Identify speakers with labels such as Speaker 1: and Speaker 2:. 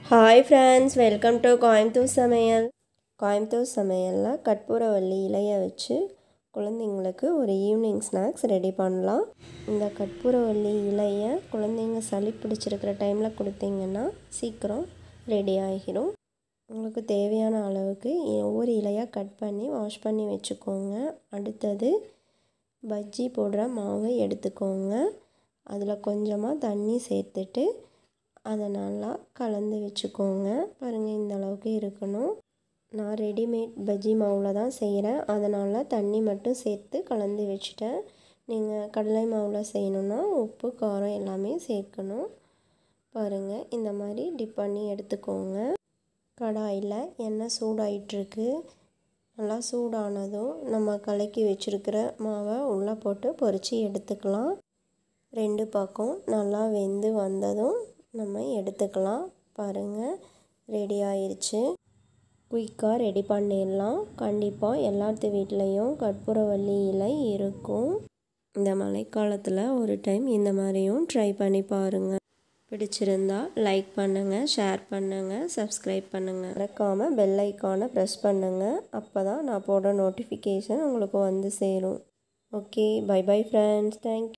Speaker 1: hi friends welcome to Coimbatore சமையல் கோயம்புத்தூர் சமையலில் கற்பூரவள்ளி இலைய வச்சு குழந்தைங்களுக்கு ஒரு ஈவினிங் ஸ்நாக்ஸ் ரெடி பண்ணலாம் இந்த கற்பூரவள்ளி இலையை குழந்தைங்க சளி பிடிச்சிருக்கிற டைமில் கொடுத்தீங்கன்னா சீக்கிரம் ரெடி ஆகிரும் உங்களுக்கு தேவையான அளவுக்கு ஒவ்வொரு இலையாக கட் பண்ணி வாஷ் பண்ணி வச்சுக்கோங்க அடுத்தது பஜ்ஜி போடுற மாவு எடுத்துக்கோங்க அதில் கொஞ்சமாக தண்ணி சேர்த்துட்டு அதை நல்லா கலந்து வச்சுக்கோங்க பாருங்கள் இந்த அளவுக்கு இருக்கணும் நான் ரெடிமேட் பஜ்ஜி மாவில் தான் செய்கிறேன் அதனால் தண்ணி மட்டும் சேர்த்து கலந்து வச்சுட்டேன் நீங்கள் கடலை மாவில் செய்யணுன்னா உப்பு காரம் எல்லாமே சேர்க்கணும் பாருங்கள் இந்த மாதிரி டிப் பண்ணி எடுத்துக்கோங்க கடாயில் எண்ணெய் சூடாயிட்ருக்கு நல்லா சூடானதும் நம்ம கலக்கி வச்சுருக்கிற மாவை உள்ளே போட்டு பொரித்து எடுத்துக்கலாம் ரெண்டு பக்கம் நல்லா வெந்து வந்ததும் நம்ம எடுத்துக்கலாம் பாருங்கள் ரெடி ஆயிடுச்சு குயிக்காக ரெடி பண்ணிடலாம் கண்டிப்பாக எல்லாத்து வீட்லேயும் கற்பூரவள்ளி இலை இருக்கும் இந்த மழைக்காலத்தில் ஒரு டைம் இந்த மாதிரியும் ட்ரை பண்ணி பாருங்கள் பிடிச்சிருந்தா லைக் பண்ணுங்கள் ஷேர் பண்ணுங்கள் சப்ஸ்கிரைப் பண்ணுங்கள் மறக்காமல் பெல் ஐக்கானை ப்ரெஸ் பண்ணுங்கள் அப்போ தான் நான் போடுற நோட்டிஃபிகேஷன் உங்களுக்கு வந்து சேரும் okay bye bye friends thank you